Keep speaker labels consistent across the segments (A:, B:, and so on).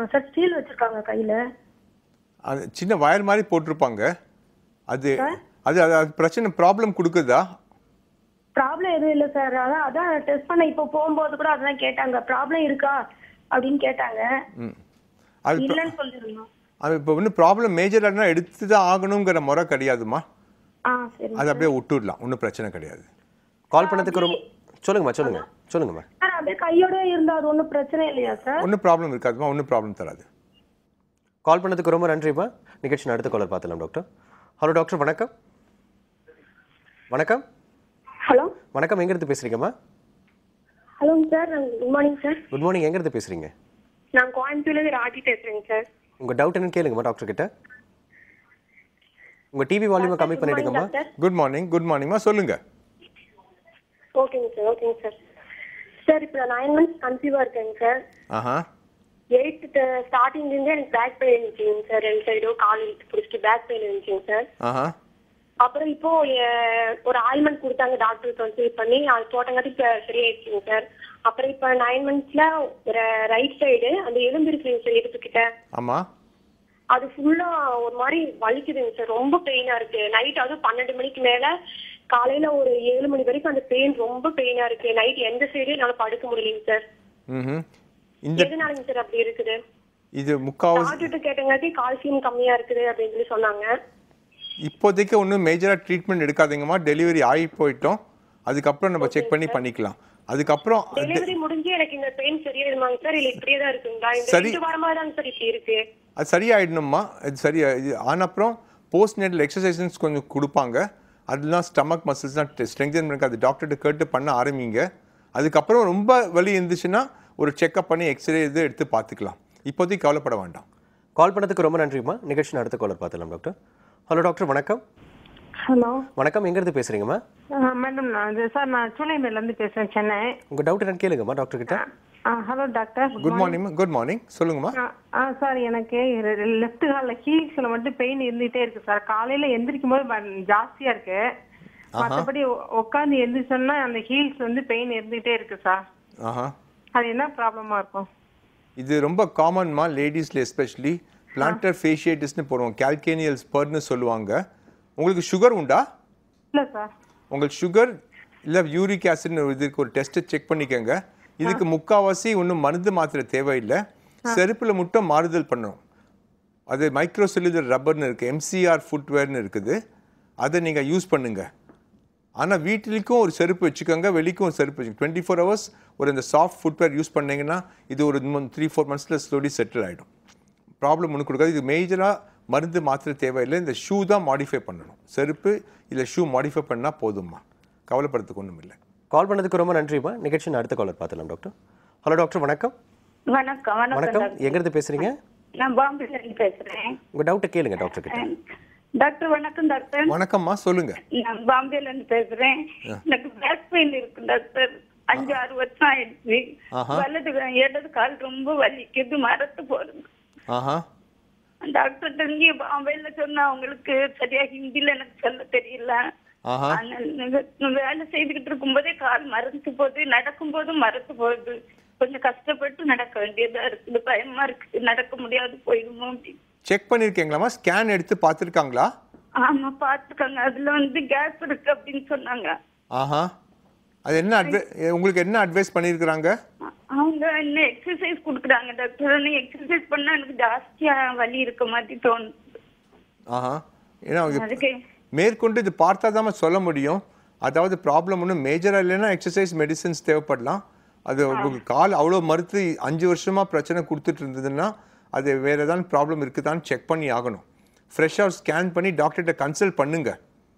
A: Sir steel வச்சிருக்காங்க கையில
B: அது சின்ன வயர் மாதிரி போட்டிருப்பாங்க அது அது அது அது பிரச்சனை ப்ராப்ளம் கொடுக்குதா
A: ப்ராப்ளம் எதுவும் இல்லை சார் அதான் அதான் டெஸ்ட் பண்ண இப்போ போகும்போது கூட அதான் கேட்டாங்க ப்ராப்ளம் இருக்கா அப்படின்னு கேட்டாங்க
B: ம் அது pro-
A: இல்லைன்னு சொல்லிருந்தோம்
B: அது இப்போ ஒன்றும் ப்ராப்ளம் மேஜரானா எடுத்து தான் ஆகணுங்கிற முறை கிடையாதுமா
A: ஆ சரி
B: அது அப்படியே விட்டுடலாம் ஒன்றும் பிரச்சனை கிடையாது
C: கால் பண்ணதுக்கு ரொம்ப சொல்லுங்கம்மா சொல்லுங்க சொல்லுங்கம்மா
A: சார் அப்படியே கையோட இருந்தா அது ஒன்றும் பிரச்சனை இல்லையா சார்
B: ஒன்றும் ப்ராப்ளம் இருக்காதுமா ஒன்றும் ப்ராப்ளம் தராது
C: கால் பண்ணதுக்கு ரொம்ப நன்றிம்மா நிகழ்ச்சி அடுத்த காலர் பார்த்துலாம் டாக்டர் ஹலோ டாக்டர் வணக்கம் வணக்கம்
A: ஹலோ
C: வணக்கம் எங்கேருந்து பேசுறீங்கம்மா
A: hello sir good morning sir
C: good morning எங்கேருந்து பேசுறீங்க
A: நான் கோயம்புத்தூர்லேருந்து ராஜி பேசுறேங்க சார்
C: உங்க டவுட் என்னன்னு கேளுங்கம்மா டாக்டர் கிட்ட உங்க டிவி வால்யூமை கம்மி பண்ணிடுங்கம்மா
A: டாக்டர்
B: குட் மார்னிங் குட் மார்னிங்மா சொல்லுங்கள்
A: ஓகேங்க சார் ஓகேங்க சார் சார் இப்போ நான் நைன் மந்த்ஸ் கன்சீவாக இருக்கேங்க சார்
B: ஆஹா
A: எயித்து ஸ்டார்டிங்லேருந்தே எனக்கு பேக் பெயின் இருந்துச்சுங்க சார் ரெண்டு சைடும் கால் இழுத்து பிடிச்சிட்டு பேக் பெயின் இருந்துச்சுங்க சார்
B: ஆஹா
A: அப்புறம் இப்போ எ- ஒரு ஆயில்மெண்ட் கொடுத்தாங்க டாக்டர் கன்சல்ட் பண்ணி அது போட்டங்காட்டி இப்போ சரியாயிடுச்சுங்க சார் அப்புறம் இப்போ நைன் மந்த்ஸ்ல ஒரு ரைட் சைடு அந்த எலும்பு இருக்குங்க சார் இடுப்புக்கிட்ட
B: ஆமாம்
A: அது ஃபுல்லா ஒரு மாதிரி வலிக்குதுங்க சார் ரொம்ப பெயினா இருக்கு நைட் அதுவும் பன்னெண்டு மணிக்கு மேல காலையில ஒரு ஏழு மணி வரைக்கும் அந்த பெயின் ரொம்ப பெயினா இருக்கு நைட் எந்த சைடும் என்னால படுக்க முடியலைங்க சார்
B: ம் இந்த
A: எதனாலங்க சார் அப்படி இருக்குது
B: இது முக்காவாசி
A: டாக்டர்கிட்ட கேட்டங்காட்டி கால்சியம் கம்மியா இருக்குது அப்படின்னு சொல்லி சொன்னாங்க
B: இப்போதைக்கு ஒன்றும் மேஜராக ட்ரீட்மெண்ட் எடுக்காதீங்கம்மா டெலிவரி ஆகி போயிட்டோம் அதுக்கப்புறம் நம்ம செக் பண்ணி பண்ணிக்கலாம் அதுக்கப்புறம்
A: டெலிவரி முடிஞ்சு எனக்கு இந்த பெயின் சரியாயிருமாங்க சார் இல்ல இப்படியே தான் இருக்குங்களா இந்த
B: சரி.
A: ரெண்டு வாரமா தாங்க சார் இப்படி இருக்கு
B: அது சரியாயிடணும்மா இது சரியா இது ஆன அப்புறம் போஸ்ட் நேட்டல் எக்ஸசைசஸ் கொஞ்சம் கொடுப்பாங்க அதெல்லாம் ஸ்டமக் மசில்ஸ்லாம் ஸ்ட்ரெங்தன் பண்ணி அது டாக்டர்கிட்ட கேட்டு பண்ண ஆரம்பிங்க அதுக்கப்புறம் ரொம்ப வலி இருந்துச்சுன்னா ஒரு செக்அப் பண்ணி எக்ஸ்ரே இது எடுத்து பார்த்துக்கலாம் இப்போதைக்கு கவலைப்பட வேண்டாம்
C: கால் பண்ணதுக்கு ரொம்ப நன்றிம்மா நிகழ்ச்சி அடுத்த காலர் பார்த்துலாம் டாக்டர் ஹலோ டாக்டர் வணக்கம்
D: ஹலோ
C: வணக்கம் எங்கேருந்து பேசுறீங்கம்மா
D: மேடம் நான் இது சார் நான் சூளைமேலேருந்து பேசுகிறேன் சென்னை
C: உங்க டவுட் என்னன்னு கேளுங்கம்மா டாக்டர் கிட்ட
D: ஆ hello doctor
B: good morning good morning சொல்லுங்கம்மா
D: ஆ, ஆ சார் எனக்கு லெஃப்ட் காலில் ஹீல்ஸில் மட்டும் பெயின் இருந்துகிட்டே இருக்கு சார் காலையில் எந்திரிக்கும் போது ப- ஜாஸ்தியா இருக்கு மற்றபடி உட்காந்து எந்திரிச்சோன்னா அந்த ஹீல்ஸ் வந்து பெயின் இருந்துகிட்டே இருக்கு சார்
B: ஆஹா
D: அது என்ன ப்ராப்ளமா இருக்கும்
B: இது ரொம்ப காமன்மா லேடிஸில் எஸ்பெஷலி பிளான்டர் ஃபேஷியேட்டிஸ்னு போடுவோம் கால்கேனியல் ஸ்பர்னு சொல்லுவாங்க உங்களுக்கு சுகர் உண்டா
D: இல்லை சார்
B: உங்களுக்கு சுகர் இல்லை யூரிக் ஆசிட்னு இதுக்கு ஒரு டெஸ்ட்டை செக் பண்ணிக்கோங்க இதுக்கு முக்காவாசி ஒன்றும் மருந்து மாத்திரை தேவையில்லை செருப்பில் மட்டும் மாறுதல் பண்ணணும் அது மைக்ரோ செல்லுலர் ரப்பர்னு இருக்குது எம்சிஆர் ஃபுட்வேர்னு இருக்குது அதை நீங்கள் யூஸ் பண்ணுங்க ஆனால் வீட்டிலுக்கும் ஒரு செருப்பு வச்சுக்கோங்க வெளிக்கும் ஒரு செருப்பு வச்சுக்கோங்க டுவெண்ட்டி ஃபோர் ஹவர்ஸ் ஒரு இந்த சாஃப்ட் ஃபுட்வேர் யூஸ் பண்ணீங்கன்னா இது ஒரு த்ரீ ஃபோர் மந்த்ஸில் ஸ்லோலி செட்டில் ஆகிடும் ப்ராப்ளம் ஒன்றும் கொடுக்காது இது மேஜராக மருந்து மாத்திரை தேவையில்லை இந்த ஷூ தான் மாடிஃபை பண்ணணும் செருப்பு இல்லை ஷூ மாடிஃபை பண்ணால் போதும்மா கவலைப்படுறதுக்கு ஒன்றும் இல்லை
C: கால் பண்ணதுக்கு ரொம்ப நன்றிம்மா நிகழ்ச்சி அடுத்த காலர் பார்த்துலாம் டாக்டர் ஹலோ டாக்டர் வணக்கம்
E: வணக்கம் வணக்கம்
C: வணக்கம்
E: டாக்டர்.
C: எங்கேருந்து பேசுறீங்க
E: நான் பாம்பேல இருந்து பேசுறேன்
C: உங்க டவுட்டை கேளுங்க டாக்டர் கிட்ட
E: டாக்டர் வணக்கம் டாக்டர்
B: வணக்கம்மா சொல்லுங்க
E: நான் பாம்பேல இருந்து பேசுறேன் எனக்கு பேக் பெயின் இருக்கு டாக்டர் அஞ்சு ஆறு வருஷம் ஆயிடுச்சு
B: ஆஹா.
E: வலது கா- இடது கால் ரொம்ப வலிக்குது மரத்து போறது
B: ஆஹா
E: டாக்டர் தெரிஞ்சு பாம்பேல சொன்னா அவங்களுக்கு சரியா ஹிந்தில எனக்கு சொல்ல தெரியல
B: ஆஹா
E: ஆனால் நீங்க வேலை செய்துகிட்டு இருக்கும்போதே கால் மறந்து போகுது நடக்கும் போதும் மறந்து போகுது கொஞ்சம் கஷ்டப்பட்டு நடக்க வேண்டியதா இருக்குது பயமா இருக்கு நடக்க முடியாது போயிடுமோ அப்படின்னு
B: செக் பண்ணியிருக்கீங்களாம்மா ஸ்கேன் எடுத்து பார்த்துருக்காங்களா
E: ஆமா பாத்துக்கோங்க அதுல வந்து கேஸ் இருக்கு அப்படின்னு சொன்னாங்க
B: ஆஹா அது என்ன அட்வை உங்களுக்கு என்ன அட்வைஸ் பண்ணியிருக்கிறாங்க
E: அ- அவங்க என்ன எக்ஸசைஸ் கொடுக்குறாங்க டாக்டர் எக்ஸசைஸ் பண்ணா எனக்கு ஜாஸ்தியா வலி இருக்க மாதிரி தோணுது
B: ஆஹா ஏன்னா இது
E: அதுக்கு
B: மேற்கொண்டு இது பார்த்தா தான் சொல்ல முடியும் அதாவது ப்ராப்ளம் ஒன்றும் மேஜராக இல்லைன்னா எக்ஸசைஸ் மெடிசின்ஸ் தேவைப்படலாம் அது உங்களுக்கு கால் அவ்வளோ மறுத்து அஞ்சு வருஷமாக பிரச்சனை கொடுத்துட்டு இருந்ததுன்னா அது வேறு ஏதாவது ப்ராப்ளம் இருக்குதான்னு செக் பண்ணி ஆகணும் ஃப்ரெஷ்ஷாக ஸ்கேன் பண்ணி டாக்டர்கிட்ட கன்சல்ட் பண்ணுங்க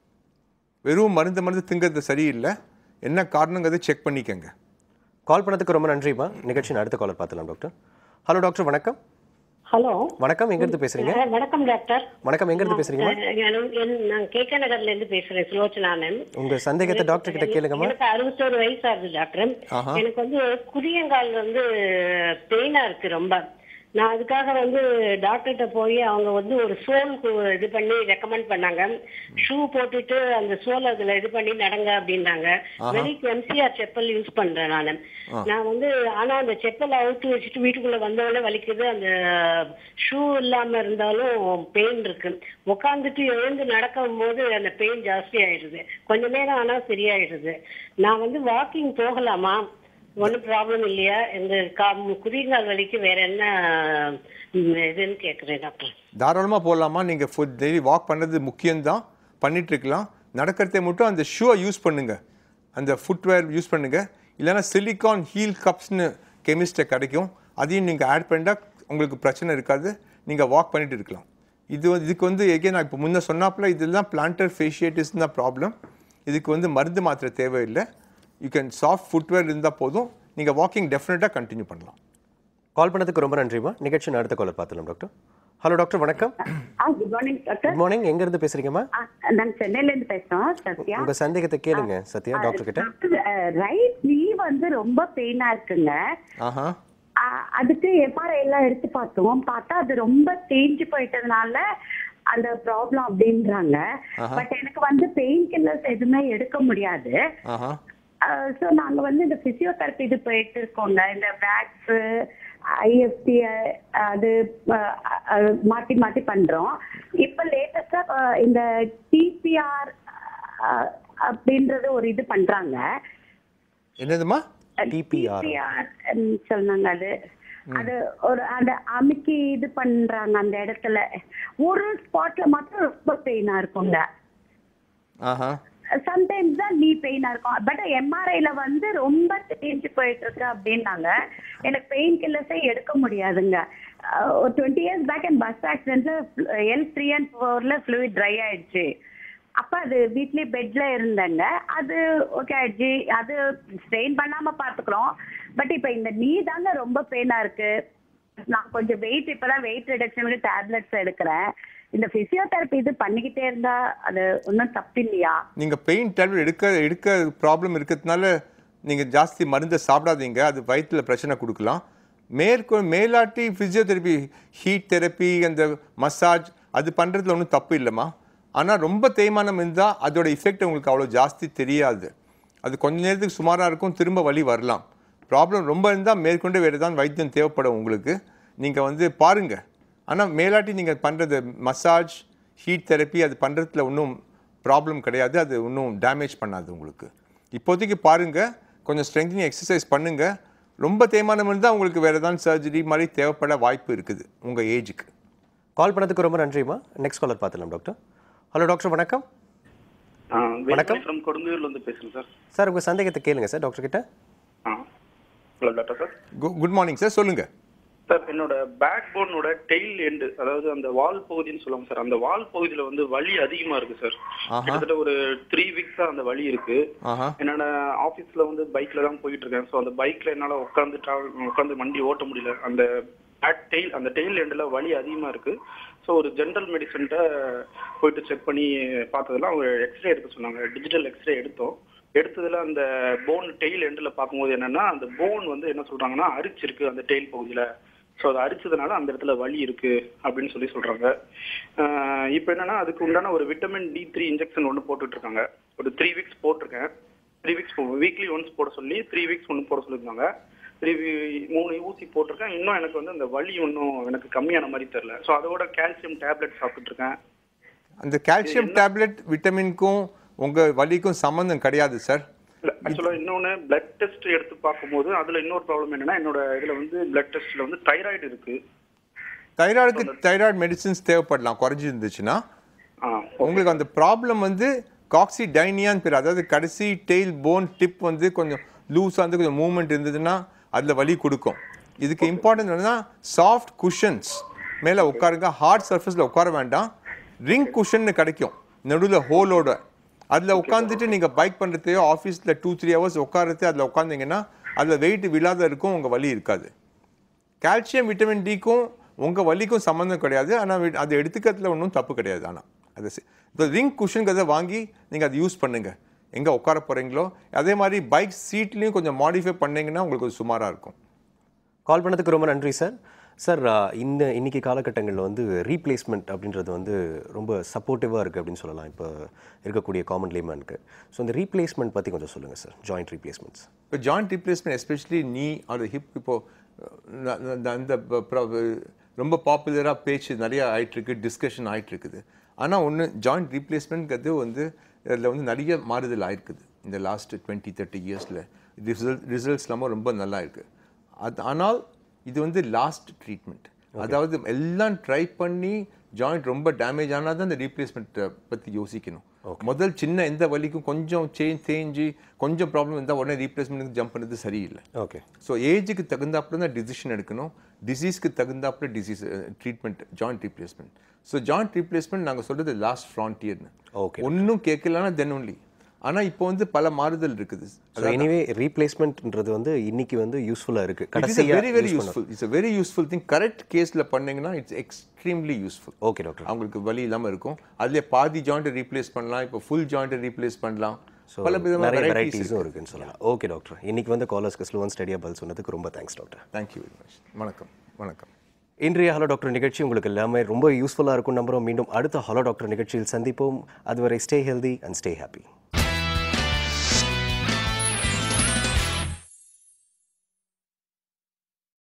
B: வெறும் மருந்து மருந்து திங்கிறது சரியில்லை என்ன காரணங்கிறத செக் பண்ணிக்கங்க
C: கால் பண்ணதுக்கு ரொம்ப நன்றிம்மா நிகழ்ச்சி அடுத்த காலர் பார்த்துலாம் டாக்டர் ஹலோ டாக்டர் வணக்கம்
F: ஹலோ
C: வணக்கம் எங்கேருந்து பேசுறீங்க
F: அஹ், வணக்கம் டாக்டர்
C: வணக்கம் எங்கேருந்து பேசுறீங்கம்மா
F: அஹ், என்- என்- நான் கேகே நகர்ல இருந்து பேசுறேன் சுலோச்சனானன்
C: உங்க சந்தேகத்தை டாக்டர் கிட்ட கேளுங்கம்மா
F: எனக்கு அறுபத்தோரு வயசு ஆகுது டாக்டர்
B: ஆஹா.
F: எனக்கு வந்து குதியங்கால் வந்து பெயினா இருக்கு ரொம்ப நான் அதுக்காக வந்து டாக்டர்கிட்ட போய் அவங்க வந்து ஒரு சோல் இது பண்ணி ரெக்கமெண்ட் பண்ணாங்க ஷூ போட்டுட்டு அந்த சோல் அதுல இது பண்ணி நடங்க அப்படின்னாங்க வெளிக்கு எம்சிஆர் செப்பல் யூஸ் பண்றேன் நான் நான் வந்து ஆனா அந்த செப்பல் அவுத்து வச்சுட்டு வீட்டுக்குள்ள வந்தவொடனே வலிக்குது அந்த ஷூ இல்லாம இருந்தாலும் பெயின் இருக்கு உட்காந்துட்டு எழுந்து நடக்கும் போது அந்த பெயின் ஜாஸ்தி ஆயிடுது கொஞ்ச நேரம் ஆனா சரியாயிடுது நான் வந்து வாக்கிங் போகலாமா ஒன்றும் ப்ராப்ளம் இல்லையா இந்த கா குதிங்கால் வலிக்கு வேற என்ன ம், இதுன்னு கேட்குறேன் டாக்டர்
B: தாராளமாக போடலாமா நீங்கள் ஃபுட் டெய்லி வாக் பண்ணுறது முக்கியம்தான் பண்ணிட்டு இருக்கலாம் நடக்கிறதே மட்டும் அந்த ஷூவை யூஸ் பண்ணுங்க அந்த ஃபுட்வேர் யூஸ் பண்ணுங்க இல்லைன்னா சிலிக்கான் ஹீல் கப்ஸ்னு கெமிஸ்ட்டை கிடைக்கும் அதையும் நீங்கள் ஆட் பண்ணிட்டா உங்களுக்கு பிரச்சனை இருக்காது நீங்கள் வாக் பண்ணிட்டு இருக்கலாம் இது வந்து இதுக்கு வந்து எகே நான் இப்போ முன்ன சொன்னாப்புல இதெல்லாம் பிளான்டர் ஃபேஷியேட்டிஸ் தான் ப்ராப்ளம் இதுக்கு வந்து மருந்து மாத்திரை தேவையில்லை யூ கேன் சாஃப்ட் ஃபுட்வேர் இருந்தால் போதும் நீங்கள் வாக்கிங் டெஃபினட்டாக கண்டினியூ பண்ணலாம்
C: கால் பண்ணதுக்கு ரொம்ப நன்றிம்மா நிகழ்ச்சியின் அடுத்த காலர் பார்த்துலாம் டாக்டர் ஹலோ டாக்டர் வணக்கம்
G: good morning doctor
C: good morning எங்க இருந்து பேசுறீங்கம்மா
G: நாங்க சென்னையில இருந்து பேசுறோம் சத்யா
C: உங்க சந்தேகத்தை கேளுங்க சத்யா டாக்டர் கிட்ட
G: ரைட் நீ வந்து ரொம்ப பெயினா இருக்குங்க
B: ஆஹா
G: அஹ், அதுக்கு எம்ஆர்ஐ எல்லாம் எடுத்து பார்த்தோம் பார்த்தா அது ரொம்ப தேஞ்சு போயிட்டதுனால அந்த ப்ராப்ளம் அப்படின்றாங்க பட் எனக்கு வந்து பெயின் கில்லர்ஸ் எதுவுமே எடுக்க முடியாது
B: ஆஹா
G: ஸோ நாங்க வந்து இந்த பிசியோதெரப்பி இது போயிட்டு இருக்கோங்க இந்த வேக்ஸ் ஐஎஃப்டி அது அஹ், அஹ், மாத்தி மாத்தி பண்றோம் இப்ப லேட்டஸ்டா இந்த டிபிஆர் அப்படின்றது ஒரு இது பண்றாங்க
B: என்னதுமா
C: TPR.
G: TPR ன்னு சொன்னாங்க அது அது ஒரு அந்த அமுக்கி இது பண்றாங்க அந்த இடத்துல ஒரு ஸ்பாட்ல மட்டும் ரொம்ப பெயினா இருக்குங்க
B: ஆஹா
G: சம்டைம்ஸ் தான் நீ பெயினா இருக்கும் பட் எம்ஆர்ஐல வந்து ரொம்ப தேஞ்சு போயிட்டு இருக்கு அப்படின்னாங்க எனக்கு பெயின் கில்லர்ஸே எடுக்க முடியாதுங்க அஹ் ஒரு டுவெண்ட்டி இயர்ஸ் பேக் என் பஸ் ஆக்சிடென்ட்ல எல் த்ரீ அண்ட் ஃபோர்ல ஃப்ளூயிட் ட்ரை ஆயிடுச்சு அப்ப அது வீட்லயே பெட்ல இருந்தேங்க அது ஓகே ஆயிடுச்சு அது ஸ்ட்ரெயின் பண்ணாம பாத்துக்கிறோம் பட் இப்ப இந்த நீ தாங்க ரொம்ப பெயினா இருக்கு நான் கொஞ்சம் வெயிட் இப்பதான் வெயிட் ரிடக்ஷனுக்கு டேப்லெட்ஸ் எடுக்கிறேன் இந்த பிசியோதெரப்பி இது பண்ணிக்கிட்டே இருந்தா அது ஒன்றும் தப்பு இல்லையா
B: நீங்கள் பெயின் டேப்லெட் எடுக்க எடுக்க ப்ராப்ளம் இருக்கிறதுனால நீங்கள் ஜாஸ்தி மருந்தை சாப்பிடாதீங்க அது வயிற்றில் பிரச்சனை கொடுக்கலாம் மேற்கொ மேலாட்டி ஃபிசியோதெரப்பி ஹீட் தெரப்பி அந்த மசாஜ் அது பண்ணுறதுல ஒன்றும் தப்பு இல்லைம்மா ஆனால் ரொம்ப தேய்மானம் இருந்தால் அதோட எஃபெக்ட் உங்களுக்கு அவ்வளோ ஜாஸ்தி தெரியாது அது கொஞ்ச நேரத்துக்கு சுமாராக இருக்கும் திரும்ப வலி வரலாம் ப்ராப்ளம் ரொம்ப இருந்தால் மேற்கொண்டு வேறு ஏதாவது வைத்தியம் தேவைப்படும் உங்களுக்கு நீங்கள் வந்து பாருங்கள் ஆனால் மேலாட்டி நீங்கள் பண்ணுறது மசாஜ் ஹீட் தெரப்பி அது பண்ணுறதுல ஒன்றும் ப்ராப்ளம் கிடையாது அது ஒன்றும் டேமேஜ் பண்ணாது உங்களுக்கு இப்போதைக்கு பாருங்கள் கொஞ்சம் ஸ்ட்ரெங்தனிங் எக்ஸசைஸ் பண்ணுங்கள் ரொம்ப தேய்மானம் இருந்தால் உங்களுக்கு வேறு ஏதாவது சர்ஜரி மாதிரி தேவைப்பட வாய்ப்பு இருக்குது உங்கள் ஏஜுக்கு
C: கால் பண்ணதுக்கு ரொம்ப நன்றிம்மா நெக்ஸ்ட் காலர் பார்த்துலாம் டாக்டர் ஹலோ டாக்டர் வணக்கம் வணக்கம்.
H: ஃப்ரம் கொடுங்கூர்ல இருந்து பேசுறேன் சார்
C: சார் உங்க சந்தேகத்தை கேளுங்க சார் டாக்டர் கிட்ட
H: ஆ hello doctor sir
B: good morning sir சொல்லுங்கள்
H: சார் என்னோட பேக் போனோட டெய்ல் எண்டு அதாவது அந்த வால் பகுதின்னு சொல்லுவாங்க சார் அந்த வால் பகுதியில வந்து வலி அதிகமா இருக்கு சார்
B: ஆஹா.
H: கிட்டத்தட்ட ஒரு த்ரீ வீக்ஸா அந்த வலி இருக்கு
B: ஆஹா
H: என்னோட ஆபீஸ்ல வந்து பைக்ல தான் போயிட்டு இருக்கேன் ஸோ அந்த பைக்ல என்னால உட்காந்து டிராவல் உட்காந்து வண்டி ஓட்ட முடியல அந்த பேக் டெய்ல் அந்த டெய்ல் எண்டுல வலி அதிகமா இருக்கு ஸோ ஒரு ஜென்ரல் மெடிசன்ட்ட போயிட்டு செக் பண்ணி பார்த்ததுல அவங்க எக்ஸ்ரே எடுக்க சொன்னாங்க டிஜிட்டல் எக்ஸ்ரே எடுத்தோம் எடுத்ததுல அந்த போன் டெய்ல் எண்டில் பார்க்கும்போது என்னன்னா அந்த போன் வந்து என்ன சொல்றாங்கன்னா அரிச்சிருக்கு அந்த டெய்ல் பகுதியில ஸோ அது அரிச்சதுனால அந்த இடத்துல வலி இருக்கு அப்படின்னு சொல்லி சொல்றாங்க ஆஹ் இப்போ என்னன்னா அதுக்கு உண்டான ஒரு விட்டமின் டி த்ரீ இன்ஜெக்ஷன் ஒன்று போட்டுட்டு இருக்காங்க ஒரு த்ரீ வீக்ஸ் போட்டிருக்கேன் த்ரீ வீக்ஸ் வீக்லி ஒன்ஸ் போட சொல்லி த்ரீ வீக்ஸ் ஒன்று போட சொல்லியிருந்தாங்க த்ரீ மூணு ஊசி போட்டிருக்கேன் இன்னும் எனக்கு வந்து அந்த வலி ஒன்றும் எனக்கு கம்மியான மாதிரி தெரியல ஸோ அதோட கால்சியம் டேப்லெட் சாப்பிட்டுட்டு இருக்கேன்
B: அந்த கால்சியம் டேப்லெட் விட்டமின்க்கும் உங்கள் வலிக்கும் சம்மந்தம் கிடையாது சார்
H: ஆக்சுவலா இன்னொன்னு பிளட் டெஸ்ட் எடுத்து பார்க்கும்போது அதுல இன்னொரு ப்ராப்ளம் என்னன்னா என்னோட இதுல வந்து பிளட் டெஸ்ட்ல வந்து தைராய்டு இருக்கு
B: தைராய்டுக்கு தைராய்டு மெடிசின்ஸ் தேவைப்படலாம் குறைஞ்சி இருந்துச்சுன்னா
H: ஆ
B: உங்களுக்கு அந்த ப்ராப்ளம் வந்து காக்சி டைனியான்னு பேர் அதாவது கடைசி டெய்ல் போன் டிப் வந்து கொஞ்சம் லூஸாக வந்து கொஞ்சம் மூவ்மெண்ட் இருந்ததுன்னா அதில் வலி கொடுக்கும் இதுக்கு இம்பார்ட்டன்ட் என்னன்னா சாஃப்ட் குஷன்ஸ் மேலே உட்காருங்க ஹார்ட் சர்ஃபேஸில் உட்கார வேண்டாம் ரிங் குஷன்னு கிடைக்கும் நடுவில் ஹோலோட அதில் உட்காந்துட்டு நீங்கள் பைக் பண்ணுறதையோ ஆஃபீஸில் டூ த்ரீ ஹவர்ஸ் உட்காரது அதில் உட்காந்தீங்கன்னா அதில் வெயிட் விழாத இருக்கும் உங்கள் வலி இருக்காது கால்சியம் விட்டமின் டிக்கும் உங்கள் வலிக்கும் சம்மந்தம் கிடையாது ஆனால் அது எடுத்துக்கிறதுல ஒன்றும் தப்பு கிடையாது ஆனால் அது சி- இந்த ரிங் குஷனுங்கிறத வாங்கி நீங்கள் அதை யூஸ் பண்ணுங்கள் எங்கே உட்கார போகிறீங்களோ அதே மாதிரி பைக் சீட்லேயும் கொஞ்சம் மாடிஃபை பண்ணீங்கன்னா உங்களுக்கு கொஞ்சம் சுமாராக இருக்கும்
C: கால் பண்ணதுக்கு ரொம்ப நன்றி சார் சார் இந்த இன்னைக்கு காலகட்டங்களில் வந்து ரீப்ளேஸ்மெண்ட் அப்படின்றது வந்து ரொம்ப சப்போர்ட்டிவாக இருக்குது அப்படின்னு சொல்லலாம் இப்போ இருக்கக்கூடிய காமன் லேமனுக்கு ஸோ இந்த ரீப்ளேஸ்மெண்ட் பற்றி கொஞ்சம் சொல்லுங்கள் சார் ஜாயிண்ட் ரீப்ளேஸ்மெண்ட்ஸ்
B: இப்போ joint replacement especially knee or hip இப்போ ந- ந- ந- அந்த ப- ப்ர- ரொம்ப பாப்புலராக பேச்சு நிறைய ஆயிட்டு இருக்கு டிஸ்கஷன் ஆயிட்டு இருக்குது ஆனால் ஒன்று ஜாயிண்ட் ரீப்ளேஸ்மெண்ட்ங்கிறது வந்து அதில் வந்து நிறைய மாறுதல் ஆயிருக்குது இந்த லாஸ்ட் டுவெண்ட்டி தேர்ட்டி இயர்ஸில் ரிசல்ட் ரிசல்ட்ஸ் எல்லாமே ரொம்ப நல்லா இருக்கு அது ஆனால் இது வந்து லாஸ்ட் ட்ரீட்மெண்ட் அதாவது எல்லாம் ட்ரை பண்ணி ஜாயிண்ட் ரொம்ப டேமேஜ் ஆனால் தான் அந்த ரீப்ளேஸ்மெண்ட் பற்றி யோசிக்கணும் முதல் சின்ன எந்த வலிக்கும் கொஞ்சம் சேஞ்ச் தேஞ்சு கொஞ்சம் ப்ராப்ளம் இருந்தால் உடனே ரீப்ளேஸ்மெண்ட்டுக்கு ஜம்ப் பண்ணது சரியில்லை
C: ஓகே
B: ஸோ ஏஜுக்கு தகுந்தாப்புல தான் டிசிஷன் எடுக்கணும் டிசீஸ்க்கு தகுந்தாப்புல disease treatment joint replacement so joint replacement நாங்கள் சொல்றது லாஸ்ட் ஃப்ரான்டியர்னு
C: Okay.
B: ஒன்றும் கேட்கலன்னா தென் ஒன்லி ஆனால் இப்போ வந்து பல மாறுதல் இருக்குது
C: ஸோ எனிவே ரீப்ளேஸ்மெண்ட்ன்றது வந்து இன்னைக்கு வந்து யூஸ்ஃபுல்லாக இருக்குது
B: it is very very useful it's a very useful thing correct கேஸில் பண்ணீங்கன்னா it's extremely useful
C: okay doctor
B: அவங்களுக்கு வலி இல்லாமல் இருக்கும் அதுலேயே பாதி ஜாயிண்ட்டை ரீப்ளேஸ் பண்ணலாம் இப்போ ஃபுல் ஜாயிண்ட்டை ரீப்ளேஸ் பண்ணலாம்
C: ஸோ
B: பல விதமான
C: நிறைய
B: வெரைட்டிஸ்
C: வெரைட்டிஸும் இருக்குன்னு சொல்லலாம் ஓகே டாக்டர் இன்னைக்கு வந்து காலர்ஸ்க்கு ஸ்லோவன் ஸ்டடியாக பதில் சொன்னதுக்கு ரொம்ப thanks doctor
B: thank you very much வணக்கம் வணக்கம்
C: இன்றைய ஹலோ டாக்டர் நிகழ்ச்சி உங்களுக்கு எல்லாமே ரொம்ப யூஸ்ஃபுல்லாக இருக்கும் நம்புறோம் மீண்டும் அடுத்த ஹலோ டாக்டர் நிகழ்ச்சியில் சந்திப்போம் அதுவரை stay healthy and stay happy